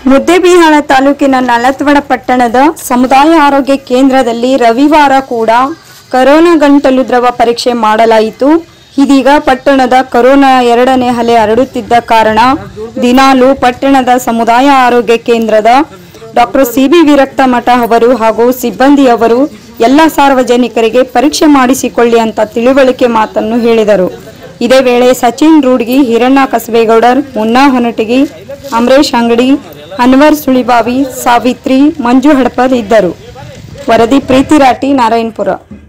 ಮುದ್ದೇಬಿಹಾಳ ತಾಲೂಕಿನ ನಲತ್ವಡ ಪಟ್ಟಣದ ಸಮುದಾಯ ಆರೋಗ್ಯ ಕೇಂದ್ರದಲ್ಲಿ ರವಿವಾರ ಕೂಡ ಕರೋನಾ ಗಂಟಲು ದ್ರವ ಪರೀಕ್ಷೆ ಮಾಡಲಾಯಿತು ಇದೀಗ ಪಟ್ಟಣದ ಕರೋನಾ ಎರಡನೇ ಅಲೆ ಹರಡುತ್ತಿದ್ದ ಕಾರಣ ದಿನಾಲು ಪಟ್ಟಣದ ಸಮುದಾಯ ಆರೋಗ್ಯ ಕೇಂದ್ರದ ಡಾಕ್ಟರ್ ಸಿ ಬಿ ವಿರಕ್ತ ಮಠ ಅವರು ಹಾಗೂ ಸಿಬ್ಬಂದಿಯವರು ಎಲ್ಲ ಸಾರ್ವಜನಿಕರಿಗೆ ಪರೀಕ್ಷೆ ಮಾಡಿಸಿಕೊಳ್ಳಿ ಅಂತ ತಿಳುವಳಿಕೆ ಮಾತನ್ನು ಹೇಳಿದರು ಇದೇ ವೇಳೆ ಸಚಿನ್ ರೂಡ್ಗಿ ಹಿರಣ್ಣ ಕಸಬೇಗೌಡರ್ ಮುನ್ನಾ ಹೊನಟಗಿ ಅಮರೇಶ್ ಅಂಗಡಿ ಅನ್ವರ್ ಸುಳಿಬಾವಿ ಸಾವಿತ್ರಿ ಮಂಜು ಹಡಪದ್ ಇದ್ದರು ವರದಿ ಪ್ರೀತಿ ರಾಟಿ ನಾರಾಯಣಪುರ